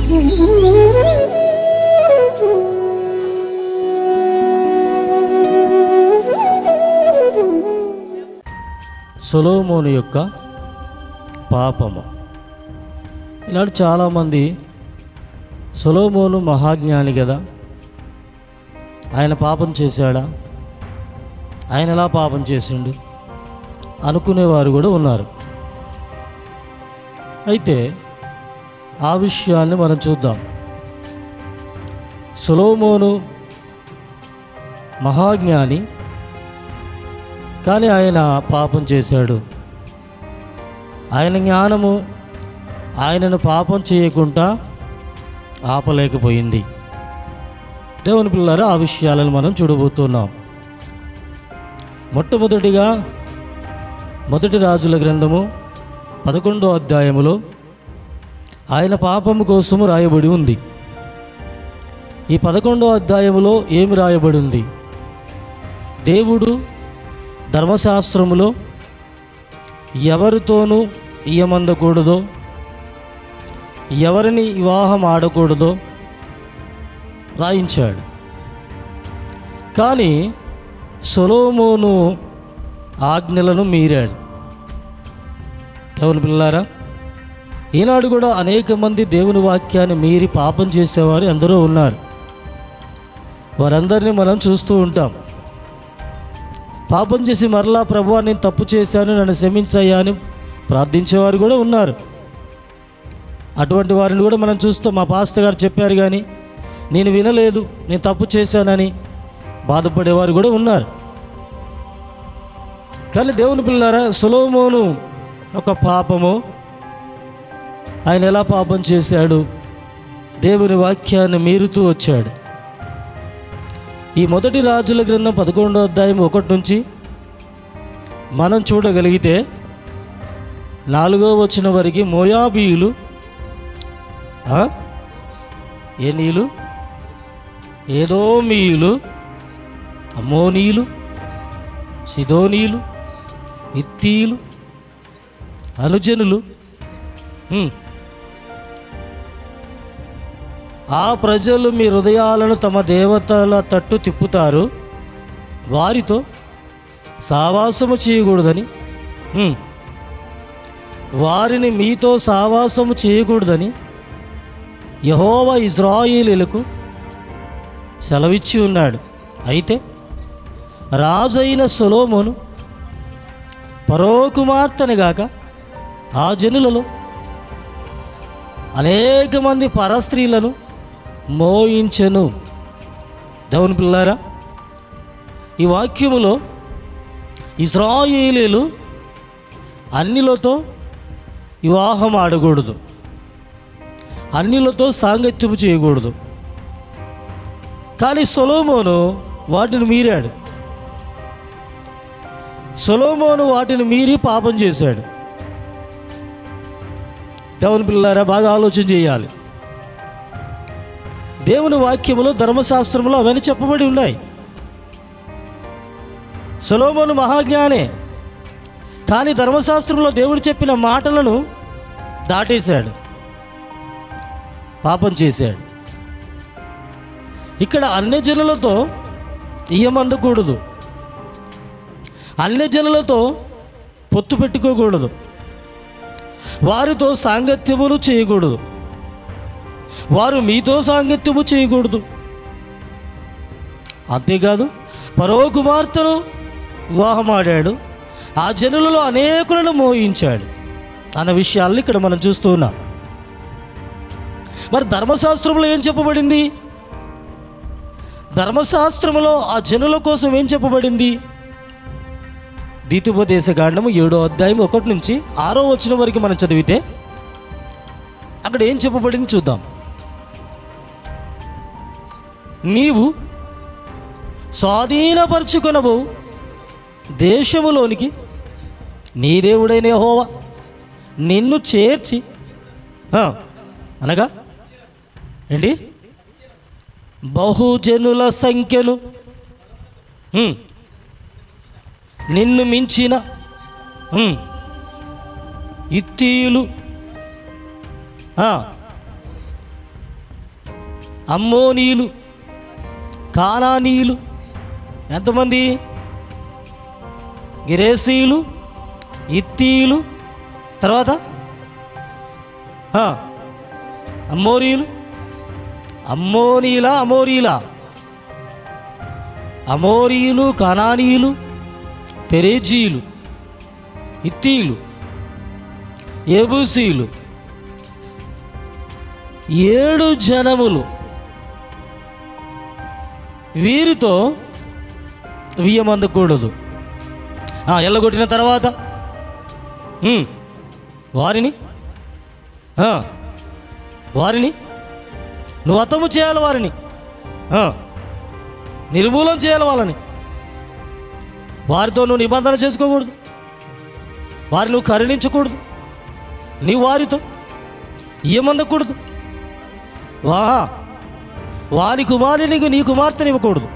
సొలోమోను యొక్క పాపము ఇలాంటి చాలామంది సొలోమోను మహాజ్ఞాని కదా ఆయన పాపం చేశాడా ఆయన ఎలా పాపం చేసిండు అనుకునేవారు కూడా ఉన్నారు అయితే ఆ విషయాన్ని మనం చూద్దాం సొలోమోను మహాజ్ఞాని కానీ ఆయన పాపం చేశాడు ఆయన జ్ఞానము ఆయనను పాపం చేయకుండా ఆపలేకపోయింది దేవుని పిల్లలు ఆ విషయాలను మనం చూడబోతున్నాం మొట్టమొదటిగా మొదటి రాజుల గ్రంథము పదకొండో అధ్యాయములో ఆయన పాపము కోసము రాయబడి ఉంది ఈ పదకొండో అధ్యాయములో ఏమి రాయబడి ఉంది దేవుడు ధర్మశాస్త్రములో ఎవరితోనూ ఇయ్యమందకూడదో ఎవరిని వివాహం ఆడకూడదో రాయించాడు కానీ సొలోమోను ఆజ్ఞలను మీరాడు దేవుని పిల్లారా ఈనాడు కూడా అనేక మంది దేవుని వాక్యాన్ని మీరి పాపం చేసేవారు ఎందరో ఉన్నారు వారందరినీ మనం చూస్తూ ఉంటాం పాపం చేసి మరలా ప్రభు నేను తప్పు చేశాను నన్ను క్షమించయ్యా అని ప్రార్థించేవారు కూడా ఉన్నారు అటువంటి వారిని కూడా మనం చూస్తాం మా పాస్టర్ గారు చెప్పారు కానీ నేను వినలేదు నేను తప్పు చేశానని బాధపడేవారు కూడా ఉన్నారు కానీ దేవుని పిల్లారా సులోమోను ఒక పాపము ఆయన ఎలా పాపం చేశాడు దేవుని వాక్యాన్ని మీరుతూ వచ్చాడు ఈ మొదటి రాజుల గ్రంథం పదకొండో అధ్యాయం ఒకటి నుంచి మనం చూడగలిగితే నాలుగో వచ్చిన వరకు మోయాబీయులు ఆ? ఏ నీళ్ళు ఏదో మీయులు అమ్మోనీయులు సిదోనీయులు ఇత్తీయులు అనుజనులు హ్మ్. ఆ ప్రజలు మీ హృదయాలను తమ దేవతల తట్టు తిప్పుతారు వారితో సావాసము చేయకూడదని హ్మ్. వారిని మీతో సావాసము చేయకూడదని యహోవ ఇజ్రాయిలీలకు సెలవిచ్చి ఉన్నాడు అయితే రాజైన సొలోమోను పరో కుమార్తెని గాక ఆ జనులలో అనేక మంది పరస్త్రీలను మోయించెను దేవుని పిల్లారా ఈ వాక్యములో ఇస్రాయేలీలు అన్నిలతో వివాహం ఆడకూడదు అన్నిలతో సాంగత్యము చేయకూడదు కానీ సొలోమోను వాటిని మీరాడు సొలోమోను వాటిని మీరి పాపం చేశాడు దేవుని పిల్లారా బాగా ఆలోచన చేయాలి దేవుని వాక్యములో ధర్మశాస్త్రంలో అవన్నీ చెప్పబడి ఉన్నాయి సొలోమోను మహాజ్ఞానే కానీ ధర్మశాస్త్రంలో దేవుడు చెప్పిన మాటలను దాటేశాడు పాపం చేశాడు ఇక్కడ అన్ని జనులతో ఇయ్యమందకూడదు అన్ని జనులతో పొత్తు పెట్టుకోకూడదు వారితో సాంగత్యమును చేయకూడదు వారు మీతో సాంగత్యము చేయకూడదు అంతేకాదు పరో కుమార్తెను వివాహమాడాడు ఆ జనులలో అనేకులను మోయించాడు అన్న విషయాలను ఇక్కడ మనం చూస్తూ ఉన్నాం మరి ధర్మశాస్త్రంలో ఏం చెప్పబడింది ధర్మశాస్త్రంలో ఆ జనుల కోసం ఏం చెప్పబడింది ద్వితీయోపదేశ కాండము ఏడో అధ్యాయం ఒకటి నుంచి ఆరో వచ్చిన వరకు మనం చదివితే అక్కడ ఏం చెప్పబడింది చూద్దాం నీవు స్వాధీనపరుచుకొనవు దేశములోనికి నీ దేవుడైన యెహోవా నిన్ను చేర్చి ఆ, అనగా ఏంటి బహుజనుల సంఖ్యను హ్మ్, నిన్ను మించిన హ్మ్, ఇత్తీయులు ఆ, అమ్మోనీయులు కానానీయులు ఎంతమంది గిరేసీయులు ఇత్తీయులు తర్వాత ఆ, అమ్మోరీయులు అమ్మోనీలా అమోరీలా అమోరీయులు కనానీయులు పెరేజీయులు ఇత్తీయులు ఏబూసీయులు ఏడు జనములు వీరితో వియ్యమందకూడదు ఆ, ఎల్లగొట్టిన తర్వాత ఉమ్, వారిని ఆ, వారిని నువ్వు అతము చేయాలి వారిని ఆ, నిర్మూలన చేయాలి వాళ్ళని వారితో నువ్వు నిబంధన చేసుకోకూడదు వారిని నువ్వు కరుణించకూడదు నీవు వారితో ఏమందకూడదు వా వారి కుమారునికి నీ కుమార్తెని ఇవ్వకూడదు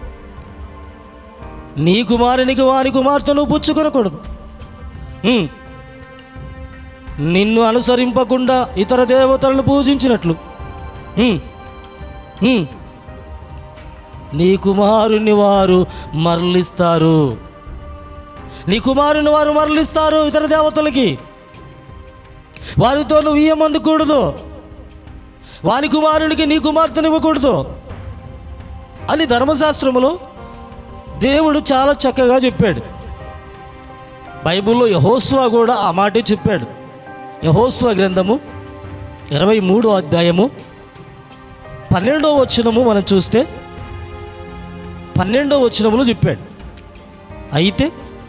నీ కుమారునికి వారి కుమార్తె నువ్వు పుచ్చుకొనకూడదు ఉమ్. నిన్ను అనుసరింపకుండా ఇతర దేవతలను పూజించినట్లు ఉమ్. ఉమ్. నీ కుమారుని వారు మరలిస్తారు నీ కుమారుని వారు మరలిస్తారు ఇతర దేవతలకి వారితో నువ్వు ఇయ్యమందుకూడదు వాని కుమారునికి నీ కుమార్తెను ఇవ్వకూడదు అని ధర్మశాస్త్రములో దేవుడు చాలా చక్కగా చెప్పాడు బైబిల్లో యహోస్వా కూడా ఆ మాటే చెప్పాడు యహోస్వా గ్రంథము ఇరవై మూడో అధ్యాయము పన్నెండో వచనము మనం చూస్తే పన్నెండో వచనములో చెప్పాడు అయితే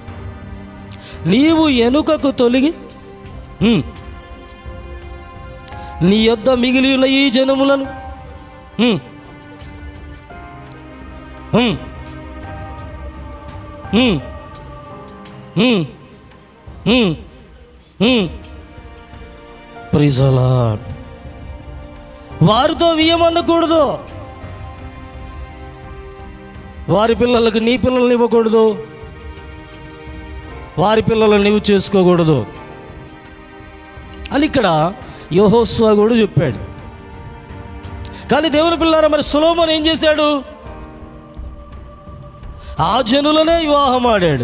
నీవు ఎనుకకు తొలగి ఉమ్, నీ యొద్ద మిగిలి ఉన్న ఈ జనములను ఉమ్, ఉమ్, ఉమ్, ఉమ్, ఉమ్, ఉమ్. Praise the Lord. వారితో వియ్యమనకూడదు వారి పిల్లలకు నీ పిల్లల్ని ఇవ్వకూడదు వారి పిల్లలను నీవు చేసుకోకూడదు అని ఇక్కడ యోహోస్వా కూడా చెప్పాడు కానీ దేవుని పిల్లారా మరి సులోమన్ ఏం చేశాడు ఆ జనులనే వివాహం ఆడాడు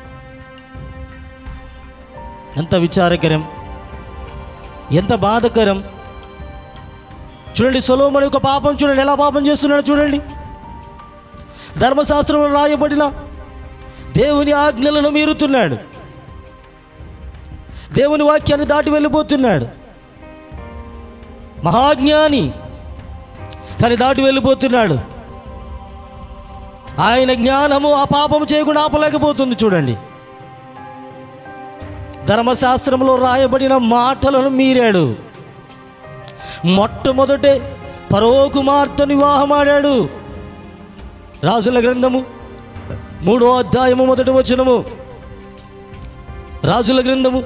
ఎంత విచారకరం ఎంత బాధకరం చూడండి సొలోమన్ యొక్క పాపం చూడండి ఎలా పాపం చేస్తున్నాడు చూడండి ధర్మశాస్త్రంలో రాయబడిన దేవుని ఆజ్ఞలను మీరుతున్నాడు దేవుని వాక్యాన్ని దాటి వెళ్ళిపోతున్నాడు మహాజ్ఞాని కానీ దాటి వెళ్ళిపోతున్నాడు ఆయన జ్ఞానము ఆ పాపము చేయకుండా ఆపలేకపోతుంది చూడండి ధర్మశాస్త్రంలో రాయబడిన మాటలను మీరాడు మొట్టమొదటే పరో కుమార్తెను వివాహమాడాడు రాజుల గ్రంథము మూడో అధ్యాయము మొదటి వచనము రాజుల గ్రంథము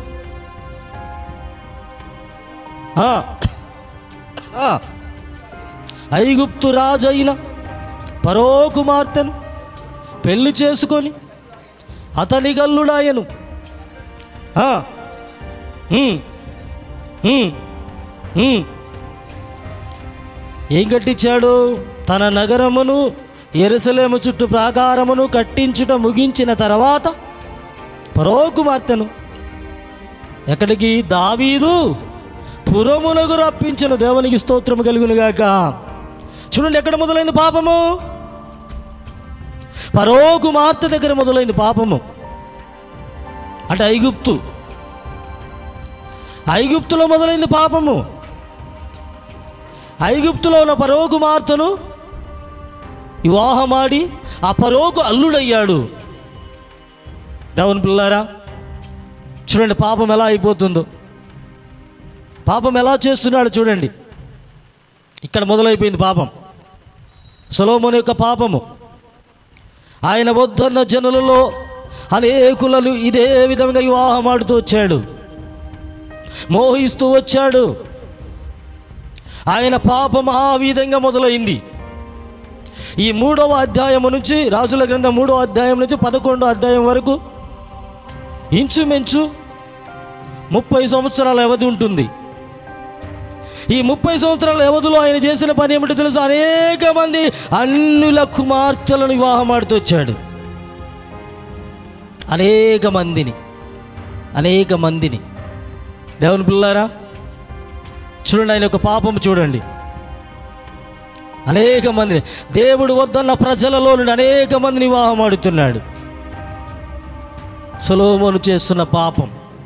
ఆ, ఆ, ఐగుప్తు రాజైన పరో కుమార్తెను పెళ్లి చేసుకొని అతని గల్లుడాయను ఆ, ఉమ్, ఉమ్, ఉమ్. ఏం కట్టించాడు తన నగరమును ఎరుసలేము చుట్టూ ప్రాకారమును కట్టించుట ముగించిన తర్వాత పరో కుమార్తెను ఎక్కడికి దావీదు పురమునకు రప్పించిన దేవునికి స్తోత్రము కలుగునుగాక చూడండి ఎక్కడ మొదలైంది పాపము పరో కుమార్తె దగ్గర మొదలైంది పాపము అంటే ఐగుప్తు ఐగుప్తులో మొదలైంది పాపము ఐగుప్తులో ఉన్న పరో కుమార్తెను వివాహమాడి ఆ పరోకు అల్లుడయ్యాడు దేవుని పిల్లారా చూడండి పాపం ఎలా అయిపోతుందో పాపం ఎలా చేస్తున్నాడు చూడండి ఇక్కడ మొదలైపోయింది పాపం సొలోమోని యొక్క పాపము ఆయన వద్దన్న జనులలో అనేకులను ఇదే విధంగా వివాహమాడుతూ వచ్చాడు మోహిస్తూ వచ్చాడు ఆయన పాపం ఆ విధంగా మొదలైంది ఈ మూడవ అధ్యాయం నుంచి రాజుల గ్రంథం మూడవ అధ్యాయం నుంచి పదకొండో అధ్యాయం వరకు ఇంచుమించు ముప్పై సంవత్సరాల వ్యవధి ఉంటుంది ఈ ముప్పై సంవత్సరాల వ్యవధిలో ఆయన చేసిన పని ఏమిటో తెలుసు అనేక మంది అన్నుల కుమార్తెలను వివాహం ఆడుతూ వచ్చాడు అనేక మందిని అనేక మందిని దేవుని పిల్లారా చూడండి ఆయన యొక్క పాపం చూడండి అనేక మందిని దేవుడు వద్దన్న ప్రజలలో నుండి అనేక మందిని వివాహం ఆడుతున్నాడు సులోమోను చేస్తున్న పాపం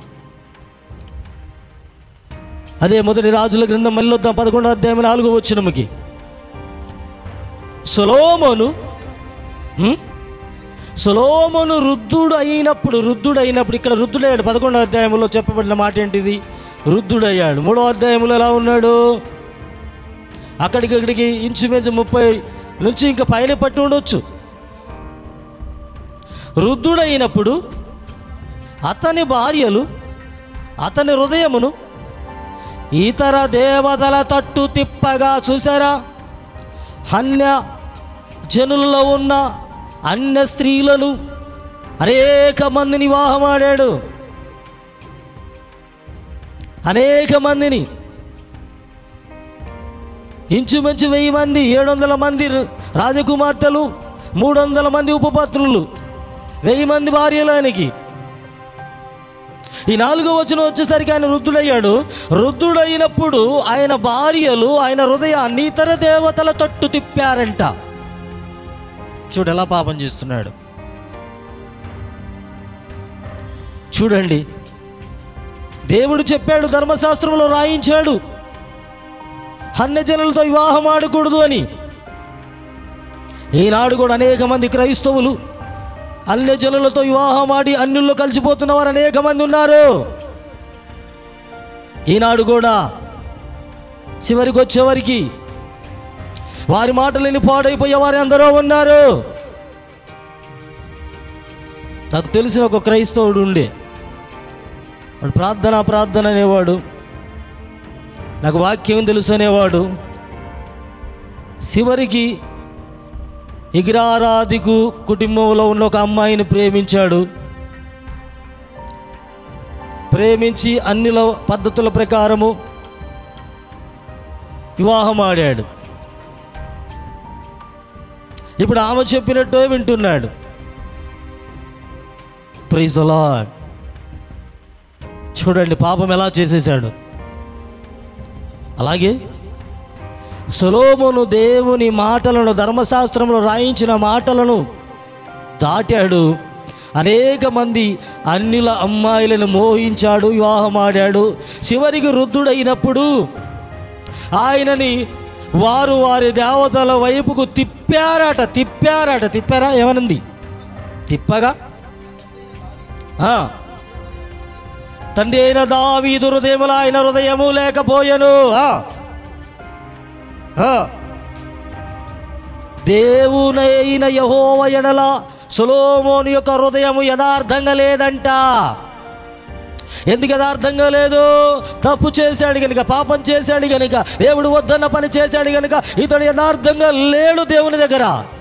అదే మొదటి రాజుల గ్రంథం మళ్ళీ వద్దాం పదకొండో అధ్యాయం నాలుగో వచ్చినముకి సొలోమోను హ్మ్? సొలోమోను రుద్ధుడు అయినప్పుడు రుద్ధుడు అయినప్పుడు ఇక్కడ రుద్ధుడయ్యాడు పదకొండో అధ్యాయంలో చెప్పబడిన మాట ఏంటిది రుద్ధుడయ్యాడు మూడో అధ్యాయంలో ఎలా ఉన్నాడు అక్కడికి ఇక్కడికి ఇంచుమించు ముప్పై నుంచి ఇంకా పైన పట్టి ఉండొచ్చు రుద్ధుడైనప్పుడు అతని భార్యలు అతని హృదయమును ఇతర దేవతల తట్టు తిప్పగా చూసారా అన్య జనులలో ఉన్న అన్య స్త్రీలను అనేక మందిని వివాహమాడాడు అనేక మందిని ఇంచుమించు వెయ్యి మంది ఏడు వందల మంది రాజకుమార్తెలు మూడు వందల మంది ఉపపత్నులు వెయ్యి మంది భార్యలు ఆయనకి ఈ నాలుగో వచనం వచ్చేసరికి ఆయన వృద్ధుడయ్యాడు వృద్ధుడైనప్పుడు ఆయన భార్యలు ఆయన హృదయాన్ని ఇతర దేవతల తట్టు తిప్పారంట చూడు ఎలా పాపం చేస్తున్నాడు చూడండి దేవుడు చెప్పాడు ధర్మశాస్త్రంలో రాయించాడు అన్యజనులతో వివాహం ఆడకూడదు అని ఈనాడు కూడా అనేక మంది క్రైస్తవులు అన్యజనులతో వివాహం ఆడి అన్యుల్లో కలిసిపోతున్న వారు అనేక మంది ఉన్నారు ఈనాడు కూడా చివరికి వచ్చేవారికి వారి మాటలని పాడైపోయే వారు ఎందరో ఉన్నారు నాకు తెలిసిన ఒక క్రైస్తవుడు ఉండే వాడు ప్రార్థన ప్రార్థన అనేవాడు నాకు వాక్యం తెలుసు అనేవాడు చివరికి ఎగిరారాధికు కుటుంబంలో ఉన్న ఒక అమ్మాయిని ప్రేమించాడు ప్రేమించి అన్ని పద్ధతుల ప్రకారము వివాహం ఆడాడు ఇప్పుడు ఆమె చెప్పినట్టు వింటున్నాడు ప్రైజ్ లార్డ్ చూడండి పాపం ఎలా చేసేసాడు అలాగే సొలోమును దేవుని మాటలను ధర్మశాస్త్రంలో రాయించిన మాటలను దాటాడు అనేక మంది అన్నిల అమ్మాయిలను మోహించాడు వివాహమాడాడు చివరికి వృద్ధుడైనప్పుడు ఆయనని వారు వారి దేవతల వైపుకు తిప్పారట తిప్పారట తిప్పారా ఏమనుంది తిప్పగా ఆ. తండ్రి అయిన దావీదు హృదయముల ఆయన హృదయము లేకపోయెను ఆ. ఆ. దేవునైన యహోవ ఎడల సొలోమోని యొక్క హృదయము యథార్థంగా లేదంట ఎందుకు యథార్థంగా లేదు తప్పు చేశాడు గనుక పాపం చేశాడు గనుక దేవుడు వద్దన్న పని చేశాడు గనుక ఇతడు యథార్థంగా లేడు దేవుని దగ్గర